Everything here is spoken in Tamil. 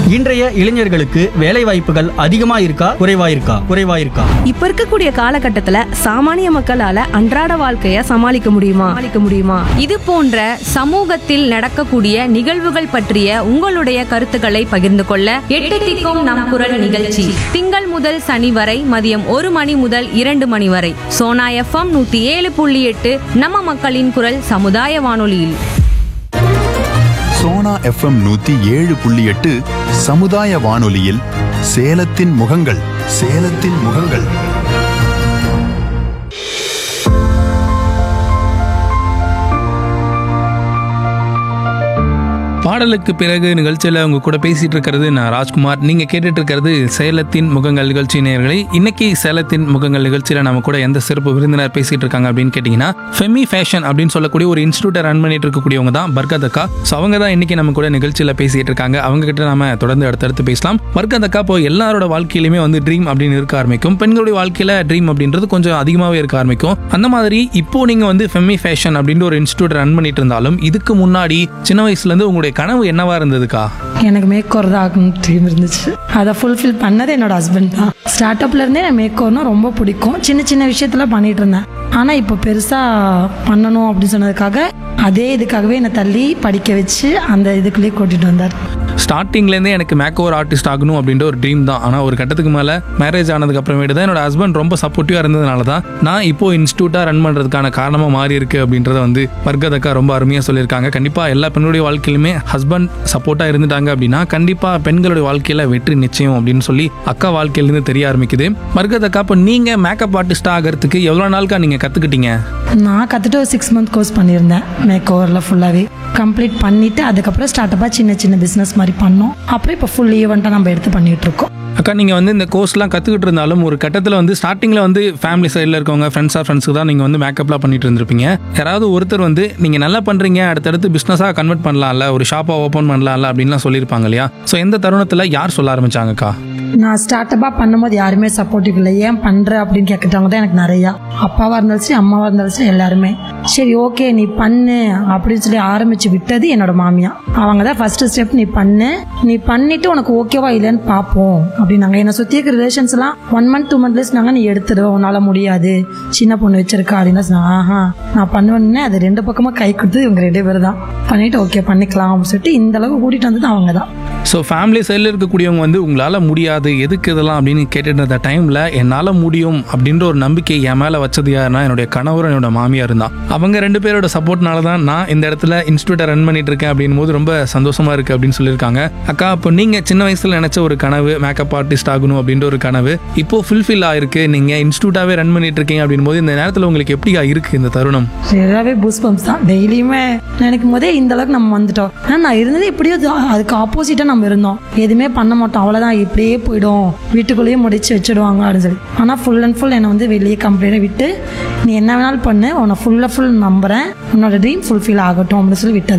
இன்றைய இளைஞர்களுக்கு வேலை வாய்ப்புகள் அதிகமா இருக்கா குறைவா இருக்கா குறைவா இருக்கா இப்ப இருக்கக்கூடிய காலகட்டத்துல சாமானிய மக்களால அன்றாட வாழ்க்கைய சமாளிக்க முடியுமா சமாளிக்க முடியுமா இது போன்ற சமூகத்தில் நடக்கக்கூடிய நிகழ்வுகள் பற்றிய உங்களுடைய கருத்துக்களை பகிர்ந்து கொள்ள எட்டு திக்கும் நம் குரல் நிகழ்ச்சி திங்கள் முதல் சனி வரை மதியம் ஒரு மணி முதல் இரண்டு மணி வரை சோனா எஃப்எம் நூத்தி ஏழு புள்ளி எட்டு நம்ம மக்களின் குரல் சமுதாய வானொலியில் சோனா எஃப்எம் நூத்தி ஏழு புள்ளி எட்டு சமுதாய வானொலியில் சேலத்தின் முகங்கள் சேலத்தின் முகங்கள் பாடலுக்கு பிறகு நிகழ்ச்சியில் உங்க கூட பேசிட்டு இருக்கிறது நான் ராஜ்குமார் நீங்க கேட்டுட்டு இருக்கிறது சேலத்தின் முகங்கள் நிகழ்ச்சி நேயர்களே இன்னைக்கு சேலத்தின் முகங்கள் நிகழ்ச்சியில நம்ம கூட எந்த சிறப்பு விருந்தினர் பேசிட்டு இருக்காங்க அப்படின்னு கேட்டீங்கன்னா ஃபெமி ஃபேஷன் அப்படின்னு சொல்லக்கூடிய ஒரு இன்ஸ்டியூட்டை ரன் பண்ணிட்டு இருக்கக்கூடியவங்க தான் பர்கதக்கா ஸோ அவங்க தான் இன்னைக்கு நம்ம கூட நிகழ்ச்சியில பேசிட்டு இருக்காங்க அவங்க கிட்ட நாம தொடர்ந்து அடுத்தடுத்து பேசலாம் பர்கதக்கா இப்போ எல்லாரோட வாழ்க்கையிலுமே வந்து ட்ரீம் அப்படின்னு இருக்க ஆரம்பிக்கும் பெண்களுடைய வாழ்க்கையில ட்ரீம் அப்படின்றது கொஞ்சம் அதிகமாகவே இருக்க ஆரம்பிக்கும் அந்த மாதிரி இப்போ நீங்க வந்து ஃபெமி ஃபேஷன் அப்படின்ற ஒரு இன்ஸ்டியூட் ரன் பண்ணிட்டு இருந்தாலும் இதுக்கு முன்னாடி சின்ன வயசுல இருந்து உங்களுடைய கனவு என்னவா இருந்ததுக்கா எனக்கு மேக் ஓவர் தான் ஆகணும் ட்ரீம் இருந்துச்சு அதை ஃபுல்ஃபில் பண்ணது என்னோட ஹஸ்பண்ட் தான் ஸ்டார்ட் அப்ல இருந்தே எனக்கு மேக் ஓவர்னா ரொம்ப பிடிக்கும் சின்ன சின்ன விஷயத்துல பண்ணிட்டு இருந்தேன் ஆனால் இப்போ பெருசாக பண்ணணும் அப்படின்னு சொன்னதுக்காக அதே இதுக்காகவே என்னை தள்ளி படிக்க வச்சு அந்த இதுக்குள்ளேயே கூட்டிட்டு வந்தார் ஸ்டார்டிங்லேருந்தே எனக்கு மேக் ஓவர் ஆர்டிஸ்ட் ஆகணும் அப்படின்ற ஒரு ட்ரீம் தான் ஆனால் ஒரு கட்டத்துக்கு மேலே மேரேஜ் ஆனதுக்கு அப்புறமேட்டு தான் என்னோட ஹஸ்பண்ட் ரொம்ப சப்போர்ட்டிவாக இருந்ததுனால தான் நான் இப்போ இன்ஸ்டியூட்டாக ரன் பண்ணுறதுக்கான காரணமாக மாறி இருக்கு அப்படின்றத வந்து வர்க்கதக்கா ரொம்ப அருமையாக சொல்லியிருக்காங்க கண்டிப்பாக எல்லா பெண்களுடைய வாழ்க்கையிலுமே ஹஸ்பண்ட் சப்போர்ட்டாக இருந்துட்டாங்க அப்படின்னா கண்டிப்பாக பெண்களுடைய வாழ்க்கையில் வெற்றி நிச்சயம் அப்படின்னு சொல்லி அக்கா வாழ்க்கையிலேருந்து தெரிய ஆரம்பிக்குது மர்கதக்கா இப்போ நீங்கள் மேக்கப் ஆர்டிஸ்ட் ஆகிறதுக்கு எவ்வளோ நாளுக்கா நீங்கள் கற்றுக்கிட்டீங்க நான் கற்றுட்டு ஒரு சிக்ஸ் மந்த் கோர்ஸ் பண்ணியிருந்தேன் மேக் ஓவரில் ஃபுல்லாகவே கம்ப்ளீட் பண்ணிவிட்டு அதுக்கப்புறம் ஸ்டார்ட் அப்பாக சின்ன சின்ன பிஸ்னஸ் மாதிரி பண்ணோம் அப்புறம் இப்போ ஃபுல் ஈவெண்ட்டாக நம்ம எடுத்து பண்ணிகிட்டு இருக்கோம் அக்கா நீங்கள் வந்து இந்த கோர்ஸ்லாம் கற்றுக்கிட்டு இருந்தாலும் ஒரு கட்டத்தில் வந்து ஸ்டார்டிங்கில் வந்து ஃபேமிலி சைடில் இருக்கவங்க ஃப்ரெண்ட்ஸாக ஃப்ரெண்ட்ஸுக்கு தான் நீங்கள் வந்து மேக்கப்லாம் பண்ணிட்டு இருந்திருப்பீங்க யாராவது ஒருத்தர் வந்து நீங்கள் நல்லா பண்ணுறீங்க அடுத்தடுத்து பிஸ்னஸாக கன்வெர்ட் பண்ணலாம்ல ஒரு ஷாப்பாக ஓப்பன் பண்ணலாம்ல அப்படின்லாம் சொல்லியிருப்பாங்க இல்லையா ஸோ எந்த தருணத்தில் யார் சொல்ல ஆரம்பிச்சாங்கக்கா நான் ஸ்டார்ட் அப்பாக பண்ணும்போது யாருமே சப்போர்ட்டிவ் இல்லை ஏன் பண்ணுற அப்படின்னு கேட்குறவங்க தான் எனக்கு நிறையா அப்பாவாக இருந்தாலும் சரி அம்மாவாக இருந்தாலும் சரி எல்லாருமே சரி ஓகே நீ பண்ணு அப்படின்னு சொல்லி ஆரம்பிச்சு விட்டது என்னோட மாமியா அவங்க தான் ஃபர்ஸ்ட் ஸ்டெப் நீ பண்ணு நீ பண்ணிட்டு உனக்கு ஓகேவா இல்லைன்னு பார்ப்போம் அப்படின்னாங்க என்னை சுற்றி இருக்க ரிலேஷன்ஸ் எல்லாம் ஒன் மந்த் டூ மந்த்லேஸ் நாங்கள் நீ எடுத்துடு உன்னால முடியாது சின்ன பொண்ணு வச்சிருக்கா அப்படின்னு சொன்னாங்க ஆஹா நான் பண்ணுவேன்னு அது ரெண்டு பக்கமாக கை கொடுத்து இவங்க ரெண்டு பேர் தான் பண்ணிட்டு ஓகே பண்ணிக்கலாம் அப்படின்னு சொல்லிட்டு இந்த அளவுக்கு கூட்டிட்டு வந்தது அவங்க தான் ஸோ ஃபேமிலி சைடில் இருக்கக்கூடியவங்க வந்து உங்களால் முடியாது எதுக்கு இதெல்லாம் அப்படின்னு கேட்டுட்டு இருந்த டைமில் என்னால் முடியும் அப்படின்ற ஒரு நம்பிக்கை என் மேலே வச்சது யாருன்னா என்னுடைய கணவர் என்னோட மாமியார் தான் அவங்க ரெண்டு பேரோட சப்போர்ட்னால தான் நான் இந்த இடத்துல இன்ஸ்டியூட்டை ரன் பண்ணிட்டு இருக்கேன் அப்படின் போது ரொம்ப சந்தோஷமா இருக்கு அப்படின்னு சொல்லியிருக்காங்க அக்கா இப்போ நீங்கள் சின்ன வயசில் நினச்ச ஒரு கனவு மேக்கப் ஆர்டிஸ்ட் ஆகணும் அப்படின்ற ஒரு கனவு இப்போ ஃபுல்ஃபில் ஆயிருக்கு நீங்கள் இன்ஸ்டியூட்டாகவே ரன் பண்ணிட்டு இருக்கீங்க அப்படின் போது இந்த நேரத்தில் உங்களுக்கு எப்படியா இருக்கு இந்த தருணம் சரியாவே பூஸ் பம்ப்ஸ் தான் டெய்லியுமே நினைக்கும் போதே இந்த அளவுக்கு நம்ம வந்துட்டோம் ஆனால் நான் இருந்தது எப்படியோ அது- அதுக்கு ஆப்போசிட்டாக நம்ம இருந்தோம் எதுவுமே பண்ண மாட்டோம் அவ்வளோதான் இப்படியே போயிடும் வீட்டுக்குள்ளேயே முடிச்சு வச்சிடுவாங்க அப்படின்னு சொல்லி ஆனால் ஃபுல் அண்ட் ஃபுல் என்னை வந்து வெளியே கம்ப்ளீட்டாக விட்டு நீ என்ன வேணாலும் பண்ணு உன்னை ஃபுல்லாக ஃபுல் நம்புறேன் உன்னோட ட்ரீம் ஃபுல்ஃபில் ஆகட்டும் அப்படின்னு சொல்லி விட்டது